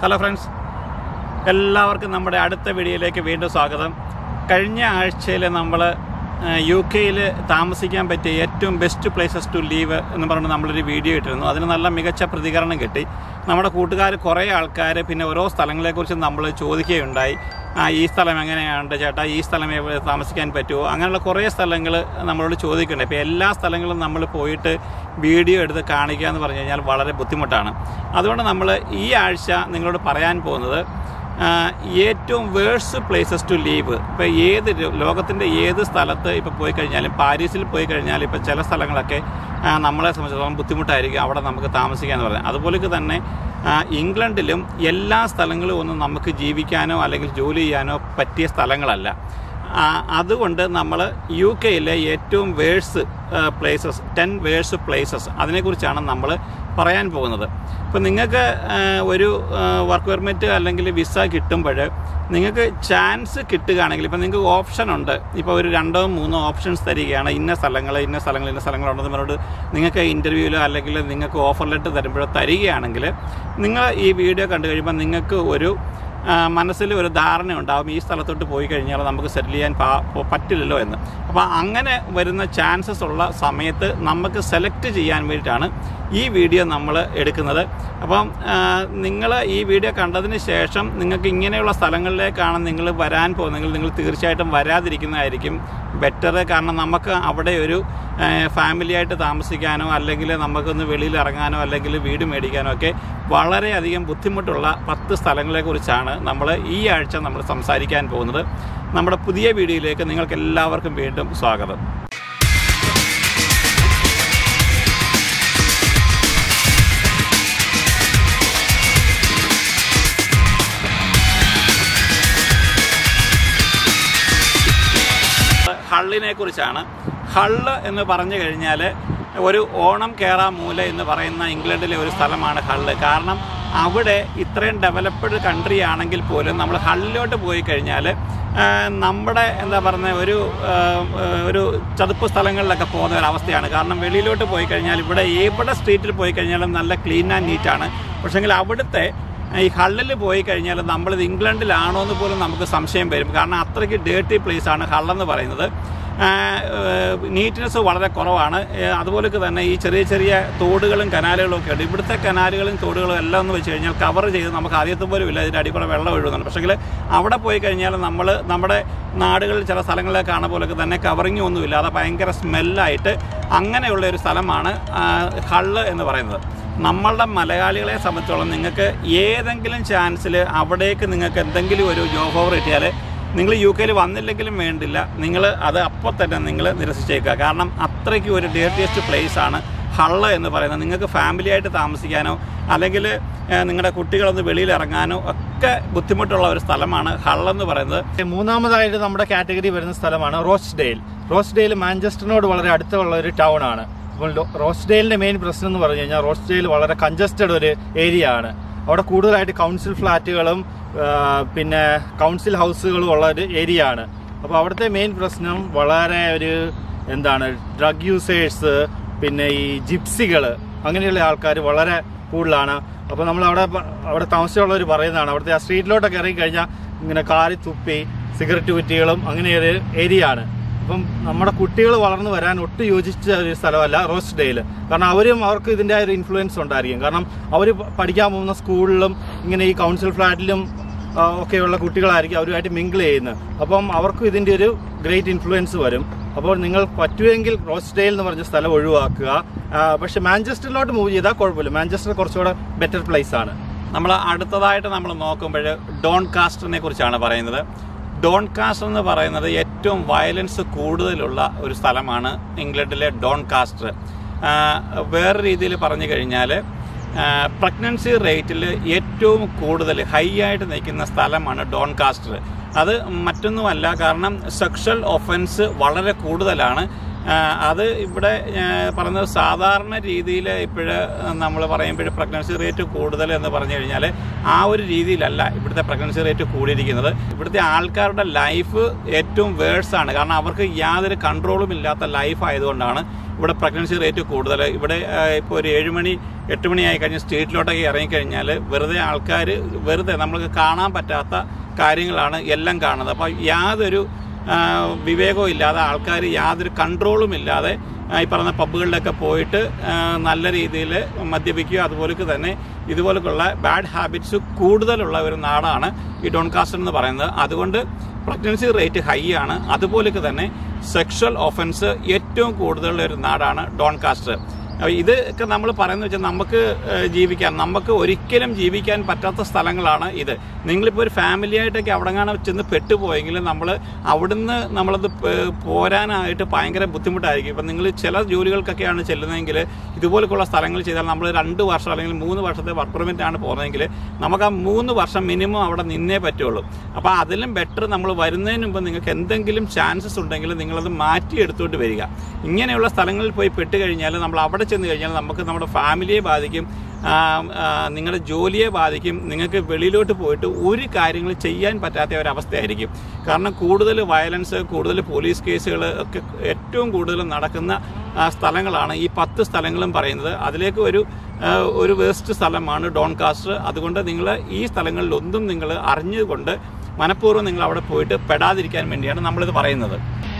hello friends എല്ലാവർക്കും നമ്മുടെ അടുത്ത വീഡിയോയിലേക്ക് വീണ്ടും സ്വാഗതം കഴിഞ്ഞ ആഴ്ചയിൽ നമ്മൾ യു കെയിൽ താമസിക്കാൻ പറ്റിയ ഏറ്റവും ബെസ്റ്റ് പ്ലേസസ് ടു ലീവ് എന്ന് പറഞ്ഞ് നമ്മളൊരു വീഡിയോ ഇട്ടിരുന്നു അതിന് നല്ല മികച്ച പ്രതികരണം കിട്ടി നമ്മുടെ കൂട്ടുകാർ കുറേ ആൾക്കാർ പിന്നെ ഓരോ സ്ഥലങ്ങളെക്കുറിച്ച് നമ്മൾ ചോദിക്കുകയുണ്ടായി ആ ഈ സ്ഥലം എങ്ങനെയാണ് ചേട്ടാ ഈ സ്ഥലം എവിടെ താമസിക്കാൻ പറ്റുമോ അങ്ങനെയുള്ള കുറേ സ്ഥലങ്ങൾ നമ്മളോട് ചോദിക്കുന്നുണ്ട് ഇപ്പോൾ എല്ലാ സ്ഥലങ്ങളും നമ്മൾ പോയിട്ട് വീഡിയോ എടുത്ത് കാണിക്കുക എന്ന് പറഞ്ഞു കഴിഞ്ഞാൽ വളരെ ബുദ്ധിമുട്ടാണ് അതുകൊണ്ട് നമ്മൾ ഈ ആഴ്ച നിങ്ങളോട് പറയാൻ പോകുന്നത് ആ, ഏറ്റവും വേഴ്സ് പ്ലേസസ് ടു ലീവ് ഇപ്പോൾ ഏത് ലോ- ലോകത്തിൻ്റെ ഏത് സ്ഥലത്ത് ഇപ്പോൾ പോയി കഴിഞ്ഞാലും പാരീസിൽ പോയി കഴിഞ്ഞാൽ ഇപ്പോൾ ചില സ്ഥലങ്ങളൊക്കെ ആ, നമ്മളെ സംബന്ധിച്ചിടത്തോളം ബുദ്ധിമുട്ടായിരിക്കും അവിടെ നമുക്ക് താമസിക്കുക എന്ന് പറയുന്നത് അതുപോലെ തന്നെ ആ, ഇംഗ്ലണ്ടിലും എല്ലാ സ്ഥലങ്ങളും ഒന്നും നമുക്ക് ജീവിക്കാനോ അല്ലെങ്കിൽ ജോലി ചെയ്യാനോ പറ്റിയ സ്ഥലങ്ങളല്ല ആ, അതുകൊണ്ട് നമ്മൾ യു കെയിലെ ഏറ്റവും worst places ten worst places അതിനെക്കുറിച്ചാണ് നമ്മൾ പറയാൻ പോകുന്നത് ഇപ്പം നിങ്ങൾക്ക് ആ, ഒരു വർക്ക് പെർമിറ്റ് അല്ലെങ്കിൽ വിസ കിട്ടുമ്പോൾ നിങ്ങൾക്ക് ചാൻസ് കിട്ടുകയാണെങ്കിൽ ഇപ്പം നിങ്ങൾക്ക് ഓപ്ഷൻ ഉണ്ട് ഇപ്പോൾ ഒരു രണ്ടോ മൂന്നോ ഓപ്ഷൻസ് തരികയാണ് ഇന്ന സ്ഥലങ്ങൾ ഇന്ന സ്ഥലങ്ങൾ ഇന്ന സ്ഥലങ്ങളുണ്ടെന്ന് പറഞ്ഞിട്ട് നിങ്ങൾക്ക് ഇൻ്റർവ്യൂവിലോ അല്ലെങ്കിൽ നിങ്ങൾക്ക് ഓഫർ ലെറ്റർ തരുമ്പോഴോ തരികയാണെങ്കിൽ നിങ്ങൾ ഈ വീഡിയോ കണ്ടു കഴിയുമ്പോൾ നിങ്ങൾക്ക് ഒരു ആ, മനസ്സിൽ ഒരു ധാരണ ഉണ്ടാവും ഈ സ്ഥലത്തോട്ട് പോയി കഴിഞ്ഞാൽ നമുക്ക് സെറ്റിൽ ചെയ്യാൻ പാ- പ- പറ്റില്ലല്ലോ എന്ന് അപ്പോൾ അങ്ങനെ വരുന്ന ചാൻസസ് ഉള്ള സമയത്ത് നമുക്ക് സെലക്ട് ചെയ്യാൻ വേണ്ടിയിട്ടാണ് ഈ വീഡിയോ നമ്മൾ എടുക്കുന്നത് അപ്പം നിങ്ങൾ ഈ വീഡിയോ കണ്ടതിന് ശേഷം നിങ്ങൾക്ക് ഇങ്ങനെയുള്ള സ്ഥലങ്ങളിലേക്കാണ് നിങ്ങൾ വരാൻ പോകുന്നതെങ്കിൽ നിങ്ങൾ തീർച്ചയായിട്ടും വരാതിരിക്കുന്നതായിരിക്കും ബെറ്റർ കാരണം നമുക്ക് അവിടെ ഒരു ഫാമിലി ആയിട്ട് താമസിക്കാനോ അല്ലെങ്കിൽ നമുക്കൊന്ന് വെളിയിൽ ഇറങ്ങാനോ അല്ലെങ്കിൽ വീട് മേടിക്കാനോ ഒക്കെ വളരെയധികം ബുദ്ധിമുട്ടുള്ള പത്ത് സ്ഥലങ്ങളെക്കുറിച്ചാണ് നമ്മൾ ഈ ആഴ്ച നമ്മൾ സംസാരിക്കാൻ പോകുന്നത് നമ്മുടെ പുതിയ വീഡിയോയിലേക്ക് നിങ്ങൾക്ക് എല്ലാവർക്കും വീണ്ടും സ്വാഗതം ഹള്ളിനെ കുറിച്ചാണ് ഹള്ള് എന്ന് പറഞ്ഞു കഴിഞ്ഞാൽ ഒരു ഓണം കേറാ മൂല എന്ന് പറയുന്ന ഇംഗ്ലണ്ടിലെ ഒരു സ്ഥലമാണ് ഹള്ള് കാരണം അവിടെ ഇത്രയും ഡെവലപ്ഡ് കൺട്രി ആണെങ്കിൽ പോലും നമ്മൾ ഹള്ളിലോട്ട് പോയി കഴിഞ്ഞാൽ നമ്മുടെ എന്താ പറയുക ഒരു ആ, ഒരു ചതുപ്പ് സ്ഥലങ്ങളിലൊക്കെ പോകുന്ന ഒരു അവസ്ഥയാണ് കാരണം വെളിയിലോട്ട് പോയി കഴിഞ്ഞാൽ ഇവിടെ എവിടെ സ്ട്രീറ്റിൽ പോയി കഴിഞ്ഞാലും നല്ല ക്ലീൻ ആൻഡ് നീറ്റാണ് പക്ഷേങ്കിൽ അവിടുത്തെ ഈ ഹള്ളിൽ പോയി കഴിഞ്ഞാൽ നമ്മളിത് ഇംഗ്ലണ്ടിലാണോ എന്ന് പോലും നമുക്ക് സംശയം വരും കാരണം അത്രയ്ക്ക് ഡേർട്ടി പ്ലേസ് ആണ് ഹള്ളെന്ന് പറയുന്നത് നീറ്റ്നെസ് വളരെ കുറവാണ് ഏ, അതുപോലൊക്കെ തന്നെ ഈ ചെറിയ ചെറിയ തോടുകളും കനാലുകളും ഒക്കെ ഉണ്ട് ഇവിടുത്തെ കനാലുകളും തോടുകളും എല്ലാം എന്ന് വെച്ച് കഴിഞ്ഞാൽ കവർ ചെയ്ത് നമുക്ക് ആദ്യത്തെ പോലും ഇല്ല ഇതിൻ്റെ അടിക്കൂടെ വെള്ളം ഒഴുകുന്നുണ്ട് പക്ഷേ അവിടെ പോയി കഴിഞ്ഞാൽ നമ്മൾ നമ്മുടെ നാടുകളിൽ ചില സ്ഥലങ്ങളിലെ കാണുന്ന പോലൊക്കെ തന്നെ കവറിങ്ങും ഒന്നും ഇല്ലാതെ ഭയങ്കര സ്മെല്ലായിട്ട് അങ്ങനെയുള്ള ഒരു സ്ഥലമാണ് ആ, ഹള്ള് എന്ന് പറയുന്നത് നമ്മളുടെ മലയാളികളെ സംബന്ധിച്ചോളം നിങ്ങൾക്ക് ഏതെങ്കിലും ചാൻസിൽ അവിടേക്ക് നിങ്ങൾക്ക് എന്തെങ്കിലും ഒരു ജോബ് ഓഫർ കിട്ടിയാൽ നിങ്ങൾ യു കെയിൽ വന്നില്ലെങ്കിലും വേണ്ടില്ല നിങ്ങൾ അത് അപ്പോൾ തന്നെ നിങ്ങൾ നിരസിച്ചേക്കുക കാരണം അത്രയ്ക്ക് ഒരു ഡേർട്ടിയസ്റ്റ് പ്ലേസ് ആണ് ഹള്ള എന്ന് പറയുന്നത് നിങ്ങൾക്ക് ഫാമിലി ആയിട്ട് താമസിക്കാനോ അല്ലെങ്കിൽ ഏഹ്, നിങ്ങളുടെ കുട്ടികളൊന്ന് വെളിയിൽ ഇറങ്ങാനോ ഒക്കെ ബുദ്ധിമുട്ടുള്ള ഒരു സ്ഥലമാണ് ഹള്ളെന്ന് പറയുന്നത് മൂന്നാമതായിട്ട് നമ്മുടെ കാറ്റഗറി വരുന്ന സ്ഥലമാണ് റോസ്ഡെയിൽ റോസ്ഡെയിൽ മാഞ്ചസ്റ്ററിനോട് വളരെ അടുത്തുള്ള ഒരു ടൗൺ ആണ് അപ്പോൾ ലോ- റോസ്ഡെയിലിന്റെ മെയിൻ പ്രശ്നം എന്ന് പറഞ്ഞു കഴിഞ്ഞാൽ റോസ്ഡെയിൽ വളരെ കൺജസ്റ്റഡ് ഒരു ഏരിയ ആണ് അവിടെ കൂടുതലായിട്ട് കൗൺസിൽ ഫ്ലാറ്റുകളും ആ, പിന്നെ കൗൺസിൽ ഹൗസുകളും ഉള്ള ഒരു ഏരിയ ആണ് അപ്പോൾ അവിടുത്തെ മെയിൻ പ്രശ്നം വളരെ ഒരു എന്താണ് ഡ്രഗ് യൂസേഴ്സ് പിന്നെ ഈ ജിപ്സികൾ അങ്ങനെയുള്ള ആൾക്കാർ വളരെ കൂടുതലാണ് അപ്പോൾ നമ്മൾ അവിടെ പ- അവിടെ താമസിച്ചുള്ളവർ പറയുന്നതാണ് അവിടുത്തെ ആ സ്ട്രീറ്റിലോട്ടൊക്കെ ഇറങ്ങി കഴിഞ്ഞാൽ ഇങ്ങനെ കാറി തുപ്പി സിഗരറ്റ് കുറ്റികളും അങ്ങനെ ഒരു ഏരിയ ആണ് അപ്പം നമ്മുടെ കുട്ടികൾ വളർന്നു വരാൻ ഒട്ടും യോജിച്ച ഒരു സ്ഥലമല്ല റോസ്ഡെയിൽ കാരണം അവരും അവർക്ക് ഇതിൻ്റെ ഒരു ഇൻഫ്ലുവൻസ് ഉണ്ടായിരിക്കും കാരണം അവർ പഠിക്കാൻ പോകുന്ന സ്കൂളിലും ഇങ്ങനെ ഈ കൗൺസിൽ ഫ്ലാറ്റിലും ആ, ഒക്കെയുള്ള കുട്ടികളായിരിക്കും അവരുമായിട്ട് മിങ്കിൾ ചെയ്യുന്നത് അപ്പം അവർക്കും ഇതിൻ്റെ ഒരു ഗ്രേറ്റ് ഇൻഫ്ലുവൻസ് വരും അപ്പോൾ നിങ്ങൾ പറ്റുമെങ്കിൽ റോസ്ഡെയിൽ എന്ന് പറഞ്ഞ സ്ഥലം ഒഴിവാക്കുക ആ, പക്ഷെ മാഞ്ചസ്റ്ററിലോട്ട് മൂവ് ചെയ്താൽ കുഴപ്പമില്ല മാഞ്ചസ്റ്റർ കുറച്ചുകൂടെ ബെറ്റർ പ്ലേസ് ആണ് നമ്മൾ അടുത്തതായിട്ട് നമ്മൾ നോക്കുമ്പോൾ ഡോൺ കാസ്റ്ററിനെ കുറിച്ചാണ് പറയുന്നത് ഡോൺ കാസ്റ്റർ എന്ന് പറയുന്നത് ഏറ്റവും വയലൻസ് കൂടുതലുള്ള ഒരു സ്ഥലമാണ് ഇംഗ്ലണ്ടിലെ ഡോൺ കാസ്റ്റർ ആ, വേറെ രീതിയിൽ പറഞ്ഞു കഴിഞ്ഞാൽ പ്രഗ്നൻസി റേറ്റിൽ ഏറ്റവും കൂടുതൽ ഹൈ ആയിട്ട് നിൽക്കുന്ന സ്ഥലമാണ് ഡോൺ കാസ്റ്റർ അത് മറ്റൊന്നുമല്ല കാരണം സെക്ഷൽ ഒഫൻസ് വളരെ കൂടുതലാണ് ആ, അത് ഇവിടെ ആ, പറയുന്നത് സാധാരണ രീതിയിൽ ഇപ്പോഴ് നമ്മൾ പറയുമ്പോൾ പ്രഗ്നൻസി റേറ്റ് കൂടുതൽ എന്ന് പറഞ്ഞു കഴിഞ്ഞാൽ ആ ഒരു രീതിയിലല്ല ഇവിടുത്തെ പ്രഗ്നൻസി റേറ്റ് കൂടിയിരിക്കുന്നത് ഇവിടുത്തെ ആൾക്കാരുടെ ലൈഫ് ഏറ്റവും വേഴ്സ് ആണ് കാരണം അവർക്ക് യാതൊരു കൺട്രോളും ഇല്ലാത്ത ലൈഫ് ആയതുകൊണ്ടാണ് ഇവിടെ പ്രഗ്നൻസി റേറ്റ് കൂടുതൽ ഇവിടെ ഇപ്പോൾ ഒരു ഏഴ് മണി എട്ട് മണിയായി കഴിഞ്ഞ് സ്ട്രീറ്റിലോട്ടൊക്കെ ഇറങ്ങിക്കഴിഞ്ഞാൽ വെറുതെ ആൾക്കാർ വെറുതെ നമ്മൾക്ക് കാണാൻ പറ്റാത്ത കാര്യങ്ങളാണ് എല്ലാം കാണുന്നത് അപ്പോൾ യാതൊരു ആ, വിവേകവും ഇല്ലാതെ ആൾക്കാർ യാതൊരു കൺട്രോളും ഇല്ലാതെ ആ, ഈ പറഞ്ഞ പബ്ബുകളിലൊക്കെ പോയിട്ട് ആ, നല്ല രീതിയിൽ മദ്യപിക്കുക അതുപോലൊക്കെ തന്നെ ഇതുപോലൊക്കെയുള്ള ബാഡ് ഹാബിറ്റ്സ് കൂടുതലുള്ള ഒരു നാടാണ് ഈ ഡോൺകാസ്റ്റർ എന്ന് പറയുന്നത് അതുകൊണ്ട് പ്രഗ്നൻസി റേറ്റ് ഹൈ ആണ് അതുപോലൊക്കെ തന്നെ സെക്ഷൽ ഒഫൻസ് ഏറ്റവും കൂടുതലുള്ള ഒരു നാടാണ് ഡോൺകാസ്റ്റർ അപ്പോൾ ഇതൊക്കെ നമ്മൾ പറയുന്നത് വെച്ചാൽ നമുക്ക് ഏഹ്, ജീവിക്കാൻ നമുക്ക് ഒരിക്കലും ജീവിക്കാൻ പറ്റാത്ത സ്ഥലങ്ങളാണ് ഇത് നിങ്ങളിപ്പോൾ ഒരു ഫാമിലി ആയിട്ടൊക്കെ അവിടെങ്ങാണ് ചെന്ന് പെട്ടുപോയെങ്കിൽ നമ്മൾ അവിടുന്ന് നമ്മളത് പേ- പോരാനായിട്ട് ഭയങ്കര ബുദ്ധിമുട്ടായിരിക്കും ഇപ്പം നിങ്ങൾ ചില ജോലികൾക്കൊക്കെയാണ് ചെല്ലുന്നതെങ്കിൽ ഇതുപോലൊക്കെയുള്ള സ്ഥലങ്ങൾ ചെയ്താൽ നമ്മൾ രണ്ട് വർഷം അല്ലെങ്കിൽ മൂന്ന് വർഷത്തെ വർക്ക് പെർമിറ്റ് ആണ് പോകുന്നതെങ്കിൽ നമുക്ക് ആ മൂന്ന് വർഷം മിനിമം അവിടെ നിന്നേ പറ്റുള്ളൂ അപ്പോൾ അതിലും ബെറ്റർ നമ്മൾ വരുന്നതിന് മുമ്പ് നിങ്ങൾക്ക് എന്തെങ്കിലും ചാൻസസ് ഉണ്ടെങ്കിൽ നിങ്ങളത് മാറ്റി എടുത്തുകൊണ്ട് വരിക ഇങ്ങനെയുള്ള സ്ഥലങ്ങളിൽ പോയി പെട്ട് കഴിഞ്ഞാൽ നമ്മൾ അവിടെ ചെന്ന് കഴിഞ്ഞാൽ നമുക്ക് നമ്മുടെ ഫാമിലിയെ ബാധിക്കും ആ, ആ, നിങ്ങളുടെ ജോലിയെ ബാധിക്കും നിങ്ങൾക്ക് വെളിയിലോട്ട് പോയിട്ട് ഒരു കാര്യങ്ങൾ ചെയ്യാൻ പറ്റാത്ത ഒരവസ്ഥയായിരിക്കും കാരണം കൂടുതൽ വയലൻസ് കൂടുതൽ പോലീസ് കേസുകൾ ഒക്കെ ഏറ്റവും കൂടുതൽ നടക്കുന്ന ആ, സ്ഥലങ്ങളാണ് ഈ പത്ത് സ്ഥലങ്ങളും പറയുന്നത് അതിലേക്ക് ഒരു ആ, ഒരു വേസ്റ്റ് സ്ഥലമാണ് ഡോൺകാസ്റ്റർ അതുകൊണ്ട് നിങ്ങൾ ഈ സ്ഥലങ്ങളിലൊന്നും നിങ്ങൾ അറിഞ്ഞുകൊണ്ട് മനഃപൂർവ്വം നിങ്ങൾ അവിടെ പോയിട്ട് പെടാതിരിക്കാൻ വേണ്ടിയാണ് നമ്മളിത് പറയുന്നത്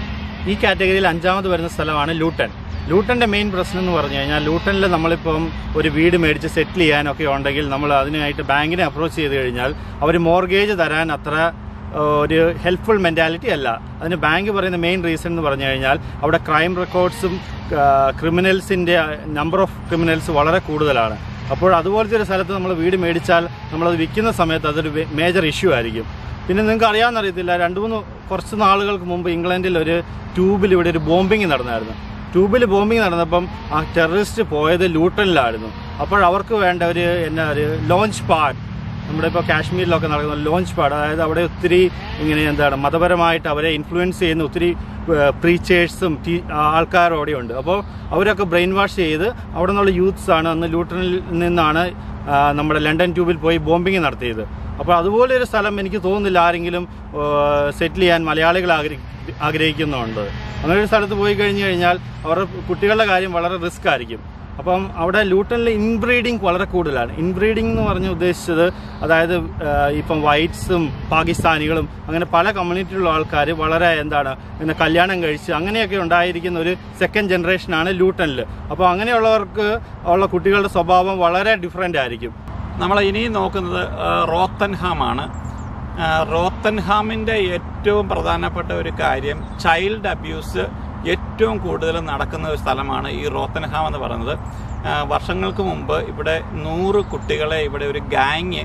ഈ കാറ്റഗറിയിൽ അഞ്ചാമത് വരുന്ന സ്ഥലമാണ് ലൂട്ടൺ ലൂട്ടന്റെ മെയിൻ പ്രശ്നം എന്ന് പറഞ്ഞു കഴിഞ്ഞാൽ ലൂട്ടനിൽ നമ്മളിപ്പം ഒരു വീട് മേടിച്ച് സെറ്റിൽ ചെയ്യാനൊക്കെ ഉണ്ടെങ്കിൽ നമ്മൾ അതിനായിട്ട് ബാങ്കിനെ അപ്രോച്ച് ചെയ്ത് കഴിഞ്ഞാൽ അവർ മോർഗേജ് തരാൻ അത്ര ഏഹ്, ഒരു ഹെൽപ്ഫുൾ മെന്റാലിറ്റി അല്ല അതിന് ബാങ്ക് പറയുന്ന മെയിൻ റീസൺ എന്ന് പറഞ്ഞു കഴിഞ്ഞാൽ അവിടെ ക്രൈം റെക്കോർഡ്സും ക്രിമിനൽസിന്റെ നമ്പർ ഓഫ് ക്രിമിനൽസ് വളരെ കൂടുതലാണ് അപ്പോൾ അതുപോലത്തെ ഒരു സ്ഥലത്ത് നമ്മൾ വീട് മേടിച്ചാൽ നമ്മളത് വിൽക്കുന്ന സമയത്ത് അതൊരു മേജർ ഇഷ്യൂ ആയിരിക്കും പിന്നെ നിങ്ങൾക്ക് അറിയാമെന്നറിയത്തില്ല രണ്ട് മൂന്ന് കുറച്ച് നാളുകൾക്ക് മുമ്പ് ഇംഗ്ലണ്ടിൽ ഒരു ട്യൂബിൽ ഇവിടെ ഒരു ബോംബിങ് നടന്നായിരുന്നു ട്യൂബിൽ ബോംബിങ് നടന്നപ്പം ആ ടെററിസ്റ്റ് പോയത് ലൂട്ടനിലായിരുന്നു അപ്പോൾ അവർക്ക് വേണ്ട ഒരു എന്നാ ഒരു ലോഞ്ച് പാഡ് നമ്മുടെ ഇപ്പോൾ കാശ്മീരിലൊക്കെ നടക്കുന്ന ലോഞ്ച് പാഡ് അതായത് അവിടെ ഒത്തിരി ഇങ്ങനെ എന്താണ് മതപരമായിട്ട് അവരെ ഇൻഫ്ലുവൻസ് ചെയ്യുന്ന ഒത്തിരി പ്രീച്ചേഴ്സും ടീ ആൾക്കാരും അവിടെയുണ്ട് അപ്പോൾ അവരൊക്കെ ബ്രെയിൻ വാഷ് ചെയ്ത് അവിടെ നിന്നുള്ള യൂത്ത്സ് ആണ് അന്ന് ലൂട്ടനിൽ നിന്നാണ് ആ, നമ്മുടെ ലണ്ടൻ ട്യൂബിൽ പോയി ബോംബിങ് നടത്തിയത് അപ്പോൾ അതുപോലെ ഒരു സ്ഥലം എനിക്ക് തോന്നുന്നില്ല ആരെങ്കിലും സെറ്റിൽ ചെയ്യാൻ മലയാളികൾ ആഗ്രഹി ആഗ്രഹിക്കുന്നുണ്ട് അങ്ങനെ ഒരു സ്ഥലത്ത് പോയി കഴിഞ്ഞു കഴിഞ്ഞാൽ അവരുടെ കുട്ടികളുടെ കാര്യം വളരെ റിസ്ക് ആയിരിക്കും അപ്പം അവിടെ ലൂട്ടനിൽ ഇൻബ്രീഡിങ് വളരെ കൂടുതലാണ് ഇൻബ്രീഡിംഗ് എന്ന് പറഞ്ഞ് ഉദ്ദേശിച്ചത് അതായത് ആ, ഇപ്പം വൈറ്റ്സും പാകിസ്ഥാനികളും അങ്ങനെ പല കമ്മ്യൂണിറ്റിയിലുള്ള ആൾക്കാർ വളരെ എന്താണ് പിന്നെ കല്യാണം കഴിച്ച് അങ്ങനെയൊക്കെ ഉണ്ടായിരിക്കുന്ന ഒരു സെക്കൻഡ് ജനറേഷനാണ് ലൂട്ടനിൽ അപ്പോൾ അങ്ങനെയുള്ളവർക്ക് ഉള്ള കുട്ടികളുടെ സ്വഭാവം വളരെ ഡിഫറെൻ്റ് ആയിരിക്കും നമ്മൾ ഇനി നോക്കുന്നത് ആ, റോത്തൻഹാമാണ് ആ, റോത്തൻഹാമിൻ്റെ ഏറ്റവും പ്രധാനപ്പെട്ട ഒരു കാര്യം ചൈൽഡ് അബ്യൂസ് ഏറ്റവും കൂടുതൽ നടക്കുന്ന ഒരു സ്ഥലമാണ് ഈ റോത്തൻഹാം എന്ന് പറയുന്നത് ആ, വർഷങ്ങൾക്ക് മുമ്പ് ഇവിടെ നൂറ് കുട്ടികളെ ഇവിടെ ഒരു ഗാങ്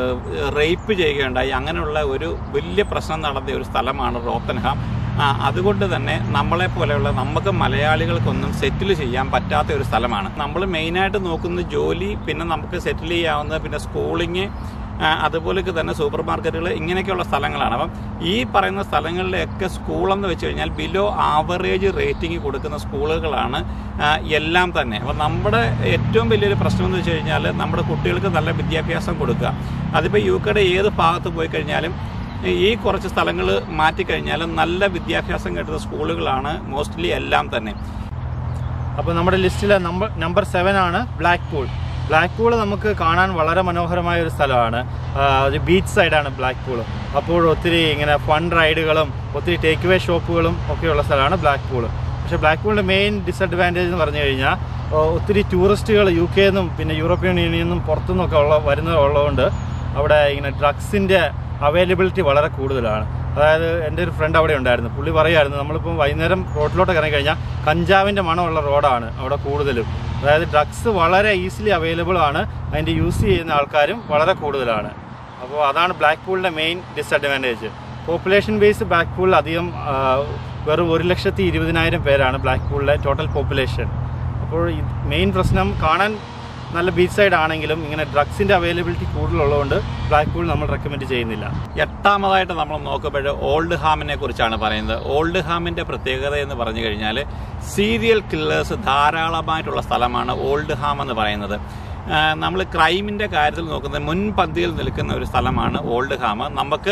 റേപ്പ് ചെയ്യുകയുണ്ടായി അങ്ങനെയുള്ള ഒരു വലിയ പ്രശ്നം നടന്ന ഒരു സ്ഥലമാണ് റോത്തൻഹാം ആ, അതുകൊണ്ട് തന്നെ നമ്മളെ പോലെയുള്ള നമുക്ക് മലയാളികൾക്കൊന്നും സെറ്റിൽ ചെയ്യാൻ പറ്റാത്ത ഒരു സ്ഥലമാണ് നമ്മൾ മെയിനായിട്ട് നോക്കുന്നത് ജോലി പിന്നെ നമുക്ക് സെറ്റിൽ ചെയ്യാവുന്ന പിന്നെ സ്കൂളിങ് അതുപോലൊക്കെ തന്നെ സൂപ്പർ മാർക്കറ്റുകൾ ഇങ്ങനെയൊക്കെയുള്ള സ്ഥലങ്ങളാണ് അപ്പം ഈ പറയുന്ന സ്ഥലങ്ങളിലൊക്കെ സ്കൂളെന്ന് വെച്ച് കഴിഞ്ഞാൽ ബിലോ ആവറേജ് റേറ്റിംഗ് കൊടുക്കുന്ന സ്കൂളുകളാണ് ആ, എല്ലാം തന്നെ അപ്പം നമ്മുടെ ഏറ്റവും വലിയൊരു പ്രശ്നം എന്ന് വെച്ച് കഴിഞ്ഞാൽ നമ്മുടെ കുട്ടികൾക്ക് നല്ല വിദ്യാഭ്യാസം കൊടുക്കുക അതിപ്പോൾ യു കെയുടെ ഏത് ഭാഗത്ത് പോയി കഴിഞ്ഞാലും ഈ കുറച്ച് സ്ഥലങ്ങൾ മാറ്റിക്കഴിഞ്ഞാൽ നല്ല വിദ്യാഭ്യാസം കിട്ടുന്ന സ്കൂളുകളാണ് മോസ്റ്റ്ലി എല്ലാം തന്നെ അപ്പോൾ നമ്മുടെ ലിസ്റ്റിലെ നമ്പർ നമ്പർ സെവൻ ആണ് ബ്ലാക്ക് പൂൾ ബ്ലാക്ക് പൂൾ നമുക്ക് കാണാൻ വളരെ മനോഹരമായ ഒരു സ്ഥലമാണ് ആ, ഒരു ബീച്ച് സൈഡാണ് ബ്ലാക്ക് പൂൾ അപ്പോൾ ഒത്തിരി ഇങ്ങനെ ഫൺ റൈഡുകളും ഒത്തിരി ടേക്ക് വേ ഷോപ്പുകളും ഒക്കെയുള്ള സ്ഥലമാണ് ബ്ലാക്ക് പൂൾ പക്ഷേ ബ്ലാക്ക് പൂളിൻ്റെ മെയിൻ ഡിസഡ്വാൻറ്റേജ് എന്ന് പറഞ്ഞു കഴിഞ്ഞാൽ ആ, ഒത്തിരി ടൂറിസ്റ്റുകൾ യു കെ നിന്നും പിന്നെ യൂറോപ്യൻ യൂണിയനിൽ നിന്നും പുറത്തുനിന്നൊക്കെ ഉള്ള വരുന്നത് ഉള്ളതുകൊണ്ട് അവിടെ ഇങ്ങനെ ഡ്രഗ്സിൻ്റെ അവൈലബിലിറ്റി വളരെ കൂടുതലാണ് അതായത് എൻ്റെ ഒരു ഫ്രണ്ട് അവിടെ ഉണ്ടായിരുന്നു പുള്ളി പറയുമായിരുന്നു നമ്മളിപ്പം വൈകുന്നേരം റോഡിലോട്ട് ഇറങ്ങി കഴിഞ്ഞാൽ കഞ്ചാവിൻ്റെ മണമുള്ള റോഡാണ് അവിടെ കൂടുതലും അതായത് ഡ്രഗ്സ് വളരെ ഈസിലി അവൈലബിൾ ആണ് അതിൻ്റെ യൂസ് ചെയ്യുന്ന ആൾക്കാരും വളരെ കൂടുതലാണ് അപ്പോൾ അതാണ് ബ്ലാക്ക് പൂളിൻ്റെ മെയിൻ ഡിസഡ്വാൻറ്റേജ് പോപ്പുലേഷൻ ബേസ് ബ്ലാക്ക് പൂളിൽ അധികം ആ, വെറും ഒരു ലക്ഷത്തി ഇരുപതിനായിരം പേരാണ് ബ്ലാക്ക് പൂളിലെ ടോട്ടൽ പോപ്പുലേഷൻ അപ്പോൾ മെയിൻ പ്രശ്നം കാണാൻ നല്ല ബീച്ച് സൈഡ് ആണെങ്കിലും ഇങ്ങനെ ഡ്രഗ്സിൻ്റെ അവൈലബിലിറ്റി കൂടുതലുള്ളതുകൊണ്ട് ബ്ലാക്ക് പൂൾ നമ്മൾ റെക്കമെൻഡ് ചെയ്യുന്നില്ല എട്ടാമതായിട്ട് നമ്മൾ നോക്കുമ്പോൾ ഓൾഡ് ഹാമിനെ കുറിച്ചാണ് പറയുന്നത് ഓൾഡ് ഹാമിന്റെ പ്രത്യേകത എന്ന് പറഞ്ഞു കഴിഞ്ഞാൽ സീരിയൽ കില്ലേഴ്സ് ധാരാളമായിട്ടുള്ള സ്ഥലമാണ് ഓൾഡ് ഹാം എന്ന് പറയുന്നത് നമ്മൾ ക്രൈമിന്റെ കാര്യത്തിൽ നോക്കുന്നത് മുൻപന്തിയിൽ നിൽക്കുന്ന ഒരു സ്ഥലമാണ് ഓൾഡ് ഹാം നമുക്ക്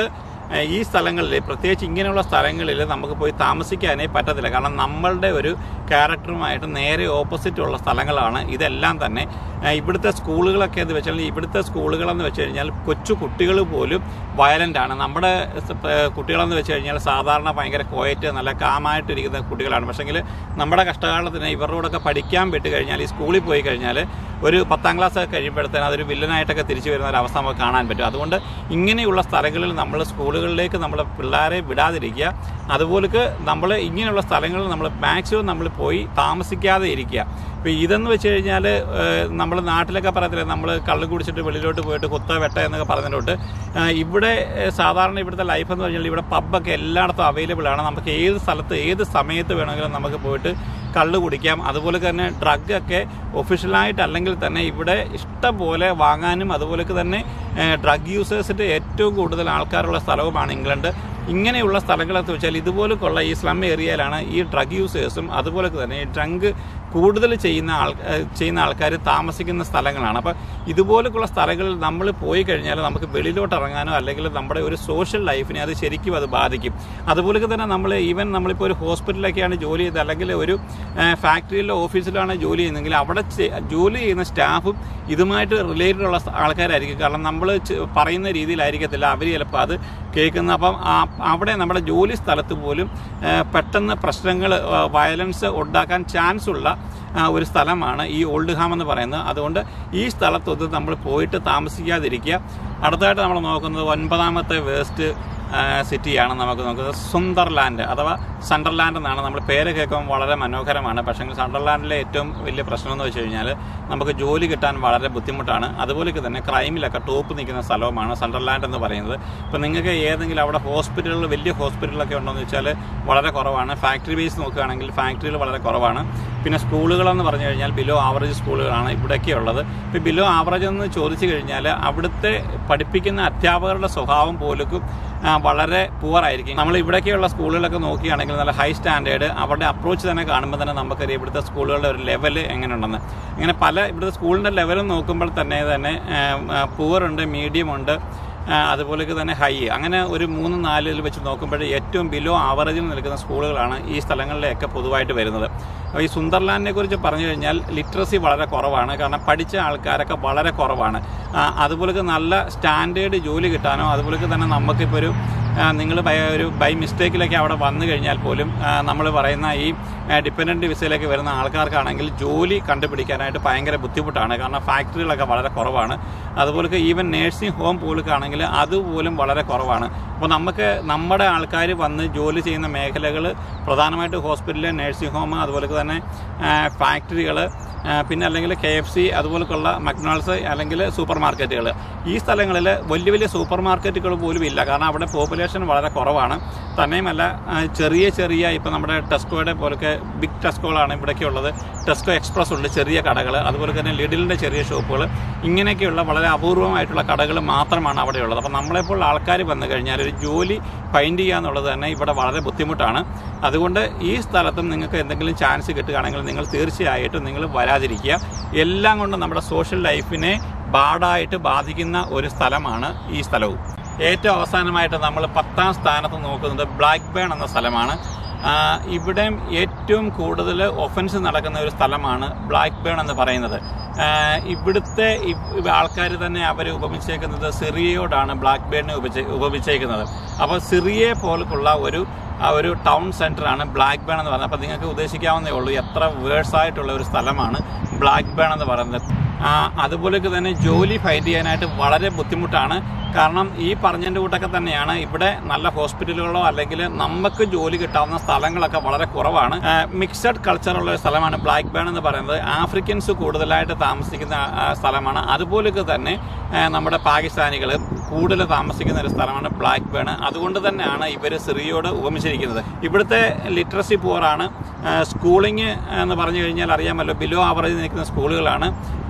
ഏഹ് ഈ സ്ഥലങ്ങളിൽ പ്രത്യേകിച്ച് ഇങ്ങനെയുള്ള സ്ഥലങ്ങളിൽ നമുക്ക് പോയി താമസിക്കാനേ പറ്റത്തില്ല കാരണം നമ്മളുടെ ഒരു ക്യാരക്ടറുമായിട്ട് നേരെ ഓപ്പോസിറ്റ് ഉള്ള സ്ഥലങ്ങളാണ് ഇതെല്ലാം തന്നെ ഏഹ് ഇവിടുത്തെ സ്കൂളുകളൊക്കെ എന്ന് വെച്ചാൽ ഇവിടുത്തെ സ്കൂളുകളെന്ന് വെച്ച് കഴിഞ്ഞാൽ കൊച്ചു കുട്ടികൾ പോലും വയലൻ്റ് ആണ് നമ്മുടെ സ് ഏഹ് കുട്ടികളെന്ന് വെച്ച് കഴിഞ്ഞാൽ സാധാരണ ഭയങ്കര കോയറ്റ് നല്ല കാമായിട്ടിരിക്കുന്ന കുട്ടികളാണ് പക്ഷേങ്കിൽ നമ്മുടെ കഷ്ടകാലത്തിന് ഇവരുടെ കൂടെയൊക്കെ പഠിക്കാൻ വിട്ട് കഴിഞ്ഞാൽ ഈ സ്കൂളിൽ പോയി കഴിഞ്ഞാൽ ഒരു പത്താം ക്ലാസ് ഒക്കെ കഴിയുമ്പോഴത്തേന് അതൊരു വില്ലനായിട്ടൊക്കെ തിരിച്ചു വരുന്ന ഒരു അവസ്ഥ നമുക്ക് കാണാൻ പറ്റും അതുകൊണ്ട് ഇങ്ങനെയുള്ള സ്ഥലങ്ങളിൽ നമ്മൾ സ്കൂളുകളിലേക്ക് നമ്മൾ പിള്ളേരെ വിടാതിരിക്കുക അതുപോലെ നമ്മൾ ഇങ്ങനെയുള്ള സ്ഥലങ്ങളിൽ നമ്മൾ മാക്സിമം നമ്മൾ പോയി താമസിക്കാതെ ഇരിക്കുക ഇപ്പോൾ ഇതെന്ന് വെച്ച് കഴിഞ്ഞാൽ നമ്മൾ നാട്ടിലൊക്കെ പറയത്തില്ല നമ്മൾ കള്ള് കുടിച്ചിട്ട് വെളിയിലോട്ട് പോയിട്ട് കുത്ത വെട്ട എന്നൊക്കെ പറഞ്ഞിട്ടുണ്ട് ഏഹ് ഇവിടെ ഏഹ് സാധാരണ ഇവിടുത്തെ ലൈഫ് എന്ന് പറഞ്ഞാൽ ഇവിടെ പബ്ബൊക്കെ എല്ലായിടത്തും അവൈലബിൾ ആണ് നമുക്ക് ഏത് സ്ഥലത്ത് ഏത് സമയത്ത് വേണമെങ്കിലും നമുക്ക് പോയിട്ട് കള്ള് കുടിക്കാം അതുപോലെ തന്നെ ഡ്രഗ് ഒക്കെ ഒഫീഷ്യലായിട്ട് അല്ലെങ്കിൽ തന്നെ ഇവിടെ ഇഷ്ടം പോലെ വാങ്ങാനും അതുപോലെ തന്നെ ഡ്രഗ് യൂസേഴ്സിൻ്റെ ഏറ്റവും കൂടുതൽ ആൾക്കാരുള്ള സ്ഥലവുമാണ് ഇംഗ്ലണ്ട് ഇങ്ങനെയുള്ള സ്ഥലങ്ങളെന്ന് വെച്ചാൽ ഇതുപോലൊക്കെയുള്ള ഈ സ്ലം ഏരിയയിലാണ് ഈ ഡ്രഗ് യൂസേഴ്സും അതുപോലെ തന്നെ ഈ ഡ്രങ്ക് കൂടുതൽ ചെയ്യുന്ന ആൾ ഏഹ് ചെയ്യുന്ന ആൾക്കാർ താമസിക്കുന്ന സ്ഥലങ്ങളാണ് അപ്പോൾ ഇതുപോലൊക്കെയുള്ള സ്ഥലങ്ങളിൽ നമ്മൾ പോയി കഴിഞ്ഞാൽ നമുക്ക് വെളിയിലോട്ട് ഇറങ്ങാനോ അല്ലെങ്കിൽ നമ്മുടെ ഒരു സോഷ്യൽ ലൈഫിനെ അത് ശരിക്കും അത് ബാധിക്കും അതുപോലെ തന്നെ നമ്മൾ ഈവൻ നമ്മളിപ്പോൾ ഒരു ഹോസ്പിറ്റലിലൊക്കെയാണ് ജോലി ചെയ്തത് അല്ലെങ്കിൽ ഒരു ഏഹ് ഫാക്ടറിയിലോ ഓഫീസിലാണ് ജോലി ചെയ്യുന്നതെങ്കിൽ അവിടെ ചെ- ജോലി ചെയ്യുന്ന സ്റ്റാഫും ഇതുമായിട്ട് റിലേറ്റഡ് ഉള്ള ആൾക്കാരായിരിക്കും കാരണം നമ്മൾ ചെ- പറയുന്ന രീതിയിലായിരിക്കത്തില്ല അവർ ചിലപ്പോൾ അത് കേൾക്കുന്ന അപ്പം ആ- അവിടെ നമ്മുടെ ജോലി സ്ഥലത്ത് പോലും ഏഹ് പെട്ടെന്ന് പ്രശ്നങ്ങൾ വയലൻസ് ഉണ്ടാക്കാൻ ചാൻസ് ഉള്ള ആ, ഒരു സ്ഥലമാണ് ഈ ഓൾഡ് ഹാം എന്ന് പറയുന്നത് അതുകൊണ്ട് ഈ സ്ഥലത്തൊന്നും നമ്മൾ പോയിട്ട് താമസിക്കാതിരിക്കുക അടുത്തതായിട്ട് നമ്മൾ നോക്കുന്നത് ഒൻപതാമത്തെ വേസ്റ്റ് സിറ്റിയാണ് നമുക്ക് നോക്കുന്നത് സുന്ദർലാൻഡ് അഥവാ സണ്ടർലാൻഡ് എന്നാണ് നമ്മൾ പേര് കേൾക്കുമ്പോൾ വളരെ മനോഹരമാണ് പക്ഷേ സണ്ടർലാൻഡിലെ ഏറ്റവും വലിയ പ്രശ്നം എന്ന് വെച്ച് കഴിഞ്ഞാൽ നമുക്ക് ജോലി കിട്ടാൻ വളരെ ബുദ്ധിമുട്ടാണ് അതുപോലെ തന്നെ ക്രൈമിലൊക്കെ ടോപ്പ് നിൽക്കുന്ന സ്ഥലവുമാണ് സണ്ടർലാൻഡ് എന്ന് പറയുന്നത് ഇപ്പം നിങ്ങൾക്ക് ഏതെങ്കിലും അവിടെ ഹോസ്പിറ്റലുകൾ വലിയ ഹോസ്പിറ്റലൊക്കെ ഉണ്ടോ എന്ന് വെച്ചാൽ വളരെ കുറവാണ് ഫാക്ടറി ബേസ് നോക്കുകയാണെങ്കിൽ ഫാക്ടറികൾ വളരെ കുറവാണ് പിന്നെ സ്കൂളുകളെന്ന് പറഞ്ഞു കഴിഞ്ഞാൽ ബിലോ ആവറേജ് സ്കൂളുകളാണ് ഇവിടെയൊക്കെ ഉള്ളത് ഇപ്പോൾ ബിലോ ആവറേജ് എന്ന് ചോദിച്ചു കഴിഞ്ഞാൽ അവിടുത്തെ പഠിപ്പിക്കുന്ന അധ്യാപകരുടെ സ്വഭാവം പോലും ആ, വളരെ പുവർ ആയിരിക്കും നമ്മൾ ഇവിടെയൊക്കെയുള്ള സ്കൂളുകളൊക്കെ നോക്കുകയാണെങ്കിൽ നല്ല ഹൈ സ്റ്റാൻഡേർഡ് അവരുടെ അപ്രോച്ച് തന്നെ കാണുമ്പോൾ തന്നെ നമുക്കറിയാം ഇവിടുത്തെ സ്കൂളുകളുടെ ഒരു ലെവൽ എങ്ങനെയുണ്ടെന്ന് ഇങ്ങനെ പല ഇവിടുത്തെ സ്കൂളിൻ്റെ ലെവലും നോക്കുമ്പോൾ തന്നെ തന്നെ പുവർ ഉണ്ട് മീഡിയം ഉണ്ട് ആ, അതുപോലെ തന്നെ ഹൈ അങ്ങനെ ഒരു മൂന്ന് നാലിൽ വെച്ച് നോക്കുമ്പോൾ ഏറ്റവും ബിലോ ആവറേജിൽ നിൽക്കുന്ന സ്കൂളുകളാണ് ഈ സ്ഥലങ്ങളിലൊക്കെ പൊതുവായിട്ട് വരുന്നത് അപ്പോൾ ഈ സുന്ദർലാൻഡിനെ കുറിച്ച് പറഞ്ഞു കഴിഞ്ഞാൽ ലിറ്ററസി വളരെ കുറവാണ് കാരണം പഠിച്ച ആൾക്കാരൊക്കെ വളരെ കുറവാണ് ആ, അതുപോലെ നല്ല സ്റ്റാൻഡേർഡ് ജോലി കിട്ടാനോ അതുപോലെ തന്നെ നമുക്കിപ്പോൾ ഒരു നിങ്ങൾ ഒരു ബൈ മിസ്റ്റേക്കിലൊക്കെ അവിടെ വന്നു കഴിഞ്ഞാൽ പോലും നമ്മൾ പറയുന്ന ഈ ഡിപ്പെൻഡൻറ്റ് വിസയിലേക്ക് വരുന്ന ആൾക്കാർക്കാണെങ്കിൽ ജോലി കണ്ടുപിടിക്കാനായിട്ട് ഭയങ്കര ബുദ്ധിമുട്ടാണ് കാരണം ഫാക്ടറികളൊക്കെ വളരെ കുറവാണ് അതുപോലെ ഈവൻ നേഴ്സിംഗ് ഹോം പോലൊക്കെ ആണെങ്കിൽ അതുപോലും വളരെ കുറവാണ് അപ്പോൾ നമുക്ക് നമ്മുടെ ആൾക്കാർ വന്ന് ജോലി ചെയ്യുന്ന മേഖലകൾ പ്രധാനമായിട്ട് ഹോസ്പിറ്റൽ നേഴ്സിംഗ് ഹോം അതുപോലെ തന്നെ ഫാക്ടറികൾ പിന്നെ അല്ലെങ്കിൽ കെ എഫ് സി അതുപോലൊക്കെയുള്ള മക്ഡൊണാൾഡ്സ് അല്ലെങ്കിൽ സൂപ്പർ മാർക്കറ്റുകൾ ഈ സ്ഥലങ്ങളിൽ വലിയ വലിയ സൂപ്പർ മാർക്കറ്റുകൾ പോലും ഇല്ല കാരണം അവിടെ പോപ്പുലേഷൻ വളരെ കുറവാണ് തന്നെയുമല്ല ആ, ചെറിയ ചെറിയ ഇപ്പം നമ്മുടെ ടെസ്കോയുടെ പോലൊക്കെ ബിഗ് ടെസ്കോകളാണ് ഇവിടെയൊക്കെ ഉള്ളത് ടെസ്കോ എക്സ്പ്രസ് ഉണ്ട് ചെറിയ കടകൾ അതുപോലെ തന്നെ ലിഡിലിൻ്റെ ചെറിയ ഷോപ്പുകൾ ഇങ്ങനെയൊക്കെയുള്ള വളരെ അപൂർവമായിട്ടുള്ള കടകൾ മാത്രമാണ് അവിടെ ഉള്ളത് അപ്പോൾ നമ്മളെപ്പോൾ ആൾക്കാർ വന്നു കഴിഞ്ഞാൽ ഒരു ജോലി ഫൈൻഡ് ചെയ്യുക എന്നുള്ളത് തന്നെ ഇവിടെ വളരെ ബുദ്ധിമുട്ടാണ് അതുകൊണ്ട് ഈ സ്ഥലത്തും നിങ്ങൾക്ക് എന്തെങ്കിലും ചാൻസ് കിട്ടുകയാണെങ്കിൽ നിങ്ങൾ തീർച്ചയായിട്ടും നിങ്ങൾ വരാതിരിക്കുക എല്ലാം കൊണ്ടും നമ്മുടെ സോഷ്യൽ ലൈഫിനെ ബാഡായിട്ട് ബാധിക്കുന്ന ഒരു സ്ഥലമാണ് ഈ സ്ഥലവും ഏറ്റവും അവസാനമായിട്ട് നമ്മൾ പത്താം സ്ഥാനത്ത് നോക്കുന്നത് ബ്ലാക്ക് ബേൺ എന്ന സ്ഥലമാണ് ആ, ഇവിടെയും ഏറ്റവും കൂടുതൽ ഒഫൻസ് നടക്കുന്ന ഒരു സ്ഥലമാണ് ബ്ലാക്ക് ബേൺ എന്ന് പറയുന്നത് ആ, ഇവിടുത്തെ ആൾക്കാർ തന്നെ അവർ ഉപമിച്ചേക്കുന്നത് സിറിയയോടാണ് ബ്ലാക്ക് ബേണിനെ ഉപമിച്ച് ഉപമിച്ചേക്കുന്നത് അപ്പോൾ സിറിയെ പോലുള്ള ഒരു ആ ഒരു ടൗൺ സെൻ്ററാണ് ബ്ലാക്ക് ബേൺ എന്ന് പറയുന്നത് അപ്പോൾ നിങ്ങൾക്ക് ഉദ്ദേശിക്കാവുന്നേ ഉള്ളൂ എത്ര വേഴ്സ് ആയിട്ടുള്ള ഒരു സ്ഥലമാണ് ബ്ലാക്ക് ബേൺ എന്ന് പറയുന്നത് ആ, അതുപോലെ തന്നെ ജോലി ഫൈൻഡ് ചെയ്യാനായിട്ട് വളരെ ബുദ്ധിമുട്ടാണ് കാരണം ഈ പറഞ്ഞതിൻ്റെ കൂട്ടൊക്കെ തന്നെയാണ് ഇവിടെ നല്ല ഹോസ്പിറ്റലുകളോ അല്ലെങ്കിൽ നമുക്ക് ജോലി കിട്ടാവുന്ന സ്ഥലങ്ങളൊക്കെ വളരെ കുറവാണ് മിക്സഡ് കൾച്ചറുള്ള ഒരു സ്ഥലമാണ് ബ്ലാക്ക് ബേൺ എന്ന് പറയുന്നത് ആഫ്രിക്കൻസ് കൂടുതലായിട്ട് താമസിക്കുന്ന ആ, സ്ഥലമാണ് അതുപോലൊക്കെ തന്നെ ആ, നമ്മുടെ പാകിസ്ഥാനികൾ കൂടുതൽ താമസിക്കുന്ന ഒരു സ്ഥലമാണ് ബ്ലാക്ക് ബേൺ അതുകൊണ്ട് തന്നെയാണ് ഇവർ സിറിയോട് ഉപമിച്ചിരിക്കുന്നത് ഇവിടുത്തെ ലിറ്ററസി പൂറാണ് സ്കൂളിംഗ് എന്ന് പറഞ്ഞു കഴിഞ്ഞാൽ അറിയാമല്ലോ ബിലോ ആവറേജ് നിൽക്കുന്ന സ്കൂളുകളാണ്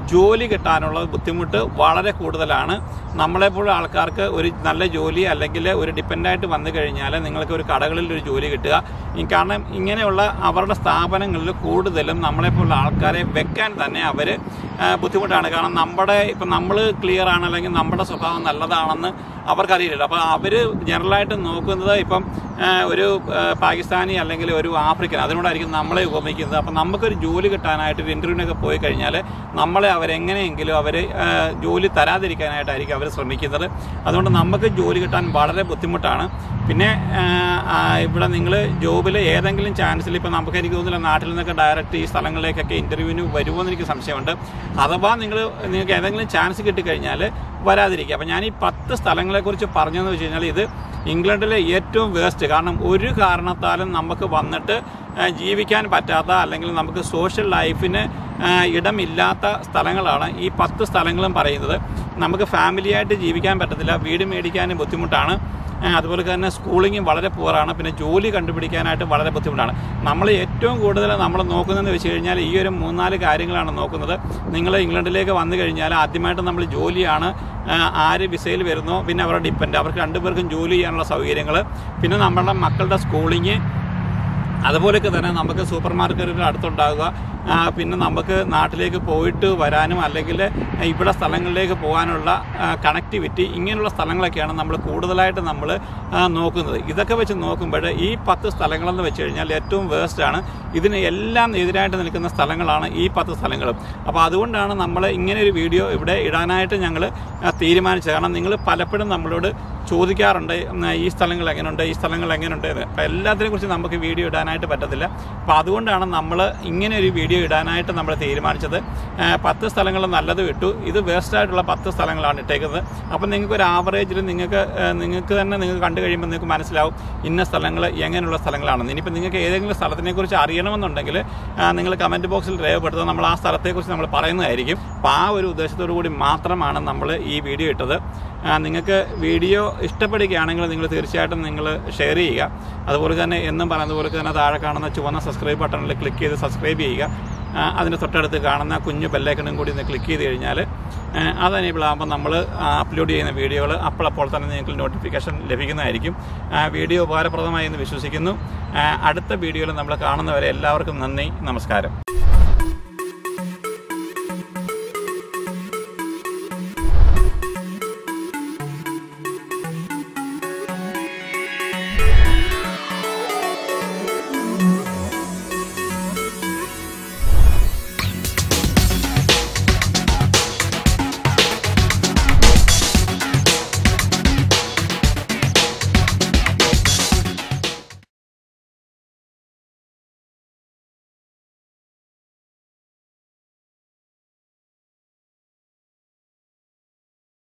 ജോലി കിട്ടാനുള്ള ബുദ്ധിമുട്ട് വളരെ കൂടുതലാണ് നമ്മളെപ്പോഴും ആൾക്കാർക്ക് ഒരു നല്ല ജോലി അല്ലെങ്കിൽ ഒരു ഡിപ്പെൻഡായിട്ട് വന്നു കഴിഞ്ഞാൽ നിങ്ങൾക്ക് ഒരു കടകളിൽ ഒരു ജോലി കിട്ടുക ഈ കാരണം ഇങ്ങനെയുള്ള അവരുടെ സ്ഥാപനങ്ങളിൽ കൂടുതലും നമ്മളെപ്പോലുള്ള ആൾക്കാരെ വെക്കാൻ തന്നെ അവർ ബുദ്ധിമുട്ടാണ് കാരണം നമ്മുടെ ഇപ്പം നമ്മൾ ക്ലിയർ ആണ് അല്ലെങ്കിൽ നമ്മുടെ സ്വഭാവം നല്ലതാണെന്ന് അവർക്കറിയില്ലല്ലോ അപ്പോൾ അവർ ജനറലായിട്ട് നോക്കുന്നത് ഇപ്പം ആ, ഒരു ആ, പാകിസ്ഥാനി അല്ലെങ്കിൽ ഒരു ആഫ്രിക്കൻ അതിനോടായിരിക്കും നമ്മളെ ഉപമിക്കുന്നത് അപ്പം നമുക്കൊരു ജോലി കിട്ടാനായിട്ട് ഒരു ഇൻ്റർവ്യൂവിനൊക്കെ പോയി കഴിഞ്ഞാൽ നമ്മളെ അവരെങ്ങനെയെങ്കിലും അവർ ജോലി തരാതിരിക്കാനായിട്ടായിരിക്കും അവർ ശ്രമിക്കുന്നത് അതുകൊണ്ട് നമുക്ക് ജോലി കിട്ടാൻ വളരെ ബുദ്ധിമുട്ടാണ് പിന്നെ ആ, ആ, ഇവിടെ നിങ്ങൾ ജോബിൽ ഏതെങ്കിലും ചാൻസിൽ ഇപ്പം നമുക്ക് എനിക്ക് തോന്നുന്നില്ല നാട്ടിൽ നിന്നൊക്കെ ഡയറക്റ്റ് ഈ സ്ഥലങ്ങളിലേക്കൊക്കെ ഇൻ്റർവ്യൂവിന് വരുമോ എന്ന് എനിക്ക് സംശയമുണ്ട് അഥവാ നിങ്ങൾ നിങ്ങൾക്ക് ഏതെങ്കിലും ചാൻസ് കിട്ടിക്കഴിഞ്ഞാൽ വരാതിരിക്കുക അപ്പം ഞാൻ ഈ പത്ത് സ്ഥലങ്ങളെക്കുറിച്ച് പറഞ്ഞതെന്ന് വെച്ച് കഴിഞ്ഞാൽ ഇത് ഇംഗ്ലണ്ടിലെ ഏറ്റവും വേസ്റ്റ് കാരണം ഒരു കാരണത്താലും നമുക്ക് വന്നിട്ട് ആ, ജീവിക്കാൻ പറ്റാത്ത അല്ലെങ്കിൽ നമുക്ക് സോഷ്യൽ ലൈഫിന് ആ, ഇടമില്ലാത്ത സ്ഥലങ്ങളാണ് ഈ പത്ത് സ്ഥലങ്ങളും പറയുന്നത് നമുക്ക് ഫാമിലിയായിട്ട് ജീവിക്കാൻ പറ്റത്തില്ല വീട് മേടിക്കാനും ബുദ്ധിമുട്ടാണ് ആ, അതുപോലെ തന്നെ സ്കൂളിങ്ങും വളരെ പൂറാണ് പിന്നെ ജോലി കണ്ടുപിടിക്കാനായിട്ട് വളരെ ബുദ്ധിമുട്ടാണ് നമ്മൾ ഏറ്റവും കൂടുതൽ നമ്മൾ നോക്കുന്നതെന്ന് വെച്ച് കഴിഞ്ഞാൽ ഈ ഒരു മൂന്നാല് കാര്യങ്ങളാണ് നോക്കുന്നത് നിങ്ങൾ ഇംഗ്ലണ്ടിലേക്ക് വന്നു കഴിഞ്ഞാൽ ആദ്യമായിട്ട് നമ്മൾ ജോലിയാണ് ആ, ആര് വിസയിൽ വരുന്നോ പിന്നെ അവരുടെ ഡിപ്പെൻഡ് അവർക്ക് രണ്ടുപേർക്കും ജോലി ചെയ്യാനുള്ള സൗകര്യങ്ങൾ പിന്നെ നമ്മളുടെ മക്കളുടെ സ്കൂളിങ് അതുപോലെയൊക്കെ തന്നെ നമുക്ക് സൂപ്പർ മാർക്കറ്റുകൾ അടുത്തുണ്ടാകുക ആ, പിന്നെ നമുക്ക് നാട്ടിലേക്ക് പോയിട്ട് വരാനും അല്ലെങ്കിൽ ഇവിടെ സ്ഥലങ്ങളിലേക്ക് പോകാനുള്ള കണക്ടിവിറ്റി ഇങ്ങനെയുള്ള സ്ഥലങ്ങളൊക്കെയാണ് നമ്മൾ കൂടുതലായിട്ട് നമ്മൾ നോക്കുന്നത് ഇതൊക്കെ വെച്ച് നോക്കുമ്പോൾ ഈ പത്ത് സ്ഥലങ്ങളെന്ന് വെച്ച് കഴിഞ്ഞാൽ ഏറ്റവും വേസ്റ്റ് ആണ് ഇതിന് എല്ലാം എതിരായിട്ട് നിൽക്കുന്ന സ്ഥലങ്ങളാണ് ഈ പത്ത് സ്ഥലങ്ങളും അപ്പോൾ അതുകൊണ്ടാണ് നമ്മൾ ഇങ്ങനെ ഒരു വീഡിയോ ഇവിടെ ഇടാനായിട്ട് ഞങ്ങൾ തീരുമാനിച്ചത് കാരണം നിങ്ങൾ പലപ്പോഴും നമ്മളോട് ചോദിക്കാറുണ്ട് ഉം, ഈ സ്ഥലങ്ങൾ എങ്ങനെയുണ്ട് ഈ സ്ഥലങ്ങൾ എങ്ങനെയുണ്ട് എന്ന് അപ്പോൾ എല്ലാത്തിനെ കുറിച്ച് നമുക്ക് വീഡിയോ ഇടാനായിട്ട് പറ്റത്തില്ല അപ്പോൾ അതുകൊണ്ടാണ് നമ്മൾ ഇങ്ങനെ ഒരു വീഡിയോ ഇടാനായിട്ട് നമ്മൾ തീരുമാനിച്ചത് ആ, പത്ത് സ്ഥലങ്ങൾ നല്ലത് വിട്ടു ഇത് വേസ്റ്റ് ആയിട്ടുള്ള പത്ത് സ്ഥലങ്ങളാണ് ഇട്ടേക്കുന്നത് അപ്പോൾ നിങ്ങൾക്ക് ഒരു ആവറേജിൽ നിങ്ങൾക്ക് ആ, നിങ്ങൾക്ക് തന്നെ നിങ്ങൾക്ക് കണ്ടു കഴിയുമ്പോൾ നിങ്ങൾക്ക് മനസ്സിലാവും ഇന്ന സ്ഥലങ്ങൾ എങ്ങനെയുള്ള സ്ഥലങ്ങളാണെന്ന് ഇനിയിപ്പോൾ നിങ്ങൾക്ക് ഏതെങ്കിലും സ്ഥലത്തിനെ കുറിച്ച് അറിയണമെന്നുണ്ടെങ്കിൽ ആ, നിങ്ങൾ കമൻറ്റ് ബോക്സിൽ രേഖപ്പെടുത്തുക നമ്മൾ ആ സ്ഥലത്തെക്കുറിച്ച് നമ്മൾ പറയുന്നതായിരിക്കും അപ്പോൾ ആ ഒരു ഉദ്ദേശത്തോടു കൂടി മാത്രമാണ് നമ്മൾ ഈ വീഡിയോ ഇട്ടത് ആ, നിങ്ങൾക്ക് വീഡിയോ ഇഷ്ടപ്പെടുകയാണെങ്കിൽ നിങ്ങൾ തീർച്ചയായിട്ടും നിങ്ങൾ ഷെയർ ചെയ്യുക അതുപോലെ തന്നെ എന്നും പറയുന്നത് പോലെ തന്നെ താഴെ കാണുന്ന ചുവന്ന സബ്സ്ക്രൈബ് ബട്ടണിൽ ക്ലിക്ക് ചെയ്ത് സബ്സ്ക്രൈബ് ചെയ്യുക ആ, അതിന് തൊട്ടടുത്ത് കാണുന്ന കുഞ്ഞു ബെല്ലൈക്കണും കൂടി ഒന്ന് ക്ലിക്ക് ചെയ്ത് കഴിഞ്ഞാൽ ആ, അത് എനേബിൾ ആകുമ്പോൾ നമ്മൾ അപ്ലോഡ് ചെയ്യുന്ന വീഡിയോകൾ അപ്പോൾ അപ്പോൾ തന്നെ നിങ്ങൾക്ക് നോട്ടിഫിക്കേഷൻ ലഭിക്കുന്നതായിരിക്കും ആ, വീഡിയോ ഉപകാരപ്രദമായി എന്ന് വിശ്വസിക്കുന്നു ആ, അടുത്ത വീഡിയോയിൽ നമ്മൾ കാണുന്നവരെ എല്ലാവർക്കും നന്ദി നമസ്കാരം